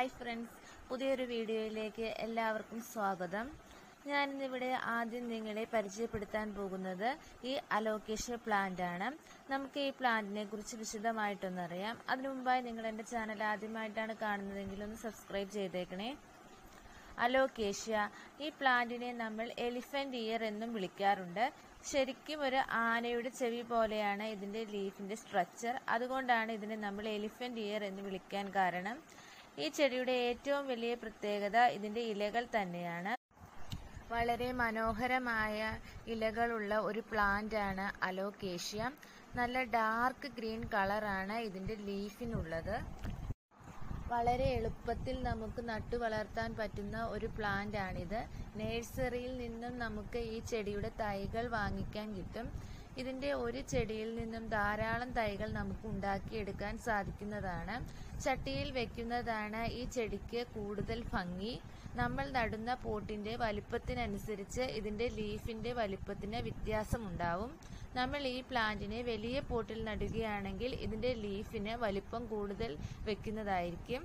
hi friends പുതിയൊരു വീഡിയോയിലേക്ക് എല്ലാവർക്കും സ്വാഗതം ഞാനിന്നിവിടെ ആദ്യം നിങ്ങളെ പരിചയപ്പെടുത്താൻ പോകുന്നത് ഈ അലോക്കേഷ്യ പ്ലാന്റ് ആണ് നമുക്ക് ഈ പ്ലാന്റിനെ കുറിച്ച് വിശദമായിട്ടൊന്നറിയാം അതിനു മുമ്പായി നിങ്ങൾ എൻ്റെ ചാനൽ ആദ്യമായിട്ടാണ് കാണുന്നതെങ്കിൽ ഒന്ന് സബ്സ്ക്രൈബ് ചെയ്തേക്കണേ അലോക്കേഷ്യ ഈ പ്ലാന്റിനെ നമ്മൾ എലിഫന്റ് ഇയർ എന്നും വിളിക്കാറുണ്ട് ശരിക്കും ഒരു ആനയുടെ ചെവി പോലെയാണ് ഇതിന്റെ ലീഫിന്റെ സ്ട്രക്ചർ അതുകൊണ്ടാണ് ഇതിനെ നമ്മൾ എലിഫന്റ് ഇയർ എന്ന് വിളിക്കാൻ കാരണം ഈ ചെടിയുടെ ഏറ്റവും വലിയ പ്രത്യേകത ഇതിന്റെ ഇലകൾ തന്നെയാണ് വളരെ മനോഹരമായ ഇലകളുള്ള ഒരു പ്ലാന്റ് ആണ് അലോക്കേഷ്യ നല്ല ഡാർക്ക് ഗ്രീൻ കളറാണ് ഇതിന്റെ ലീഫിനുള്ളത് വളരെ എളുപ്പത്തിൽ നമുക്ക് നട്ടു വളർത്താൻ പറ്റുന്ന ഒരു പ്ലാന്റ് ആണിത് നേഴ്സറിയിൽ നിന്നും നമുക്ക് ഈ ചെടിയുടെ തൈകൾ വാങ്ങിക്കാൻ കിട്ടും ഇതിന്റെ ഒരു ചെടിയിൽ നിന്നും ധാരാളം തൈകൾ നമുക്ക് ഉണ്ടാക്കിയെടുക്കാൻ സാധിക്കുന്നതാണ് ചട്ടിയിൽ വെക്കുന്നതാണ് ഈ ചെടിക്ക് കൂടുതൽ ഭംഗി നമ്മൾ നടുന്ന പോട്ടിന്റെ വലിപ്പത്തിനനുസരിച്ച് ഇതിന്റെ ലീഫിന്റെ വലിപ്പത്തിന് വ്യത്യാസമുണ്ടാവും നമ്മൾ ഈ പ്ലാന്റിനെ വലിയ പോട്ടിൽ നടുകയാണെങ്കിൽ ഇതിന്റെ ലീഫിന് വലിപ്പം കൂടുതൽ വെക്കുന്നതായിരിക്കും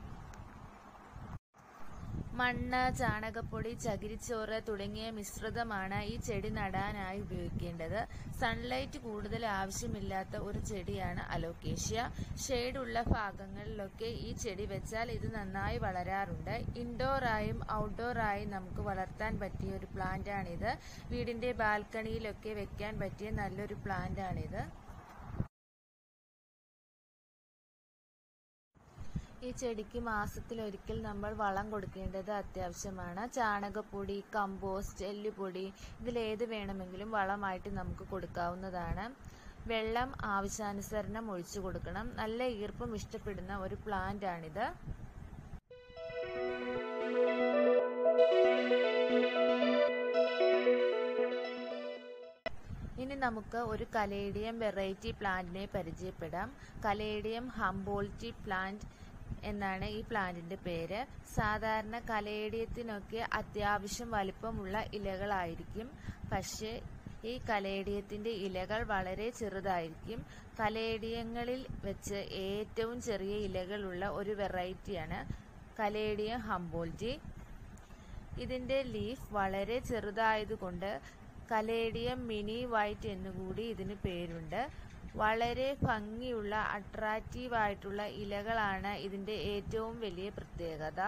മണ്ണ് ചാണകപ്പൊടി ചകിരിച്ചോറ് തുടങ്ങിയ മിശ്രിതമാണ് ഈ ചെടി നടാനായി ഉപയോഗിക്കേണ്ടത് സൺലൈറ്റ് കൂടുതൽ ആവശ്യമില്ലാത്ത ഒരു ചെടിയാണ് അലോക്കേഷ്യ ഷെയ്ഡുള്ള ഭാഗങ്ങളിലൊക്കെ ഈ ചെടി വെച്ചാൽ ഇത് നന്നായി വളരാറുണ്ട് ഇൻഡോറായും ഔട്ട്ഡോറായും നമുക്ക് വളർത്താൻ പറ്റിയ ഒരു പ്ലാന്റ് ആണിത് വീടിന്റെ ബാൽക്കണിയിലൊക്കെ വെക്കാൻ പറ്റിയ നല്ലൊരു പ്ലാന്റ് ആണിത് ഈ ചെടിക്ക് മാസത്തിലൊരിക്കൽ നമ്മൾ വളം കൊടുക്കേണ്ടത് അത്യാവശ്യമാണ് ചാണകപ്പൊടി കമ്പോസ്റ്റ് എല്ലുപൊടി ഇതിലേത് വേണമെങ്കിലും വളമായിട്ട് നമുക്ക് കൊടുക്കാവുന്നതാണ് വെള്ളം ആവശ്യാനുസരണം ഒഴിച്ചു കൊടുക്കണം നല്ല ഈർപ്പം ഇഷ്ടപ്പെടുന്ന ഒരു പ്ലാന്റ് ആണിത് ഇനി നമുക്ക് ഒരു കലേഡിയം വെറൈറ്റി പ്ലാന്റിനെ പരിചയപ്പെടാം കലേഡിയം ഹംബോൾട്ടി പ്ലാന്റ് എന്നാണ് ഈ പ്ലാന്റിന്റെ പേര് സാധാരണ കലേഡിയത്തിനൊക്കെ അത്യാവശ്യം വലിപ്പമുള്ള ഇലകളായിരിക്കും പക്ഷേ ഈ കലേഡിയത്തിന്റെ ഇലകൾ വളരെ ചെറുതായിരിക്കും കലേഡിയങ്ങളിൽ വെച്ച് ഏറ്റവും ചെറിയ ഇലകളുള്ള ഒരു വെറൈറ്റിയാണ് കലേഡിയം ഹംബോൾട്ടി ഇതിന്റെ ലീഫ് വളരെ ചെറുതായതുകൊണ്ട് കലേഡിയം മിനി വൈറ്റ് എന്നുകൂടി ഇതിന് പേരുണ്ട് വളരെ ഭംഗിയുള്ള അട്രാക്റ്റീവ് ആയിട്ടുള്ള ഇലകളാണ് ഇതിന്റെ ഏറ്റവും വലിയ പ്രത്യേകത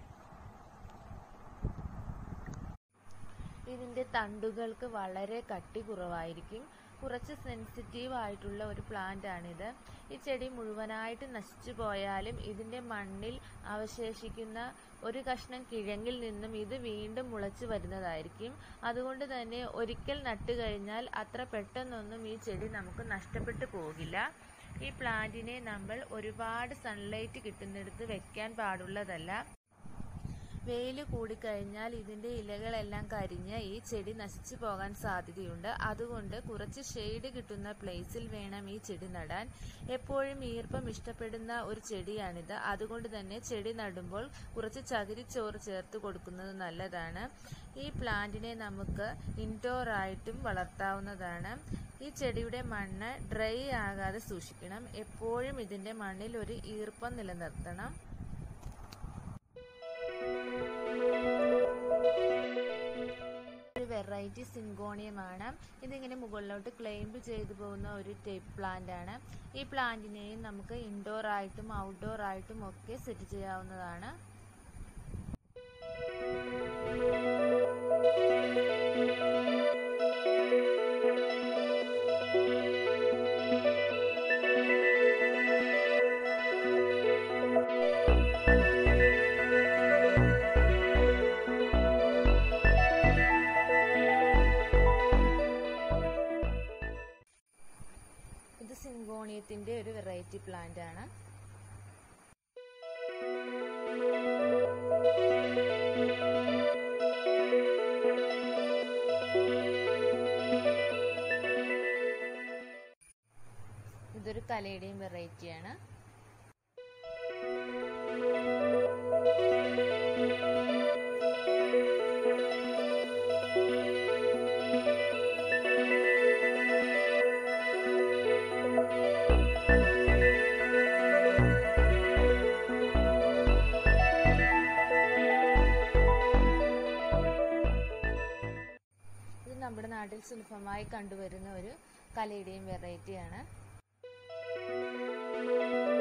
ഇതിന്റെ തണ്ടുകൾക്ക് വളരെ കട്ടി കുറവായിരിക്കും കുറച്ച് സെൻസിറ്റീവ് ആയിട്ടുള്ള ഒരു പ്ലാന്റ് ആണിത് ഈ ചെടി മുഴുവനായിട്ട് നശിച്ചു പോയാലും ഇതിന്റെ മണ്ണിൽ അവശേഷിക്കുന്ന ഒരു കഷ്ണം കിഴങ്ങിൽ നിന്നും ഇത് വീണ്ടും മുളച്ചു വരുന്നതായിരിക്കും അതുകൊണ്ട് തന്നെ ഒരിക്കൽ നട്ടു കഴിഞ്ഞാൽ അത്ര പെട്ടെന്നൊന്നും ഈ ചെടി നമുക്ക് നഷ്ടപ്പെട്ടു പോകില്ല ഈ പ്ലാന്റിനെ നമ്മൾ ഒരുപാട് സൺലൈറ്റ് കിട്ടുന്നിടത്ത് വെക്കാൻ പാടുള്ളതല്ല വെയിൽ കൂടിക്കഴിഞ്ഞാൽ ഇതിന്റെ ഇലകളെല്ലാം കരിഞ്ഞ് ഈ ചെടി നശിച്ചു പോകാൻ സാധ്യതയുണ്ട് അതുകൊണ്ട് കുറച്ച് ഷെയ്ഡ് കിട്ടുന്ന പ്ലേസിൽ വേണം ഈ ചെടി നടാൻ എപ്പോഴും ഈർപ്പം ഇഷ്ടപ്പെടുന്ന ഒരു ചെടിയാണിത് അതുകൊണ്ട് തന്നെ ചെടി നടുമ്പോൾ കുറച്ച് ചകിരിച്ചോറ് ചേർത്ത് കൊടുക്കുന്നത് നല്ലതാണ് ഈ പ്ലാന്റിനെ നമുക്ക് ഇൻഡോർ ആയിട്ടും വളർത്താവുന്നതാണ് ഈ ചെടിയുടെ മണ്ണ് ഡ്രൈ ആകാതെ സൂക്ഷിക്കണം എപ്പോഴും ഇതിന്റെ മണ്ണിൽ ഒരു ഈർപ്പം നിലനിർത്തണം ഒരു വെറൈറ്റി സിങ്കോണിയമാണ് ഇതിങ്ങനെ മുകളിലോട്ട് ക്ലെയിംബ് ചെയ്തു പോകുന്ന ഒരു ടൈപ്പ് പ്ലാന്റ് ആണ് ഈ പ്ലാന്റിനെയും നമുക്ക് ഇൻഡോർ ആയിട്ടും ഔട്ട്ഡോർ ആയിട്ടും ഒക്കെ സെറ്റ് ചെയ്യാവുന്നതാണ് ഇത് സിങ്കോണിയത്തിന്റെ ഒരു വെറൈറ്റി പ്ലാന്റ് ആണ് ഇതൊരു കലേഡിയം വെറൈറ്റിയാണ് നാട്ടിൽ സുലഭമായി കണ്ടുവരുന്ന ഒരു കലയുടെയും വെറൈറ്റിയാണ്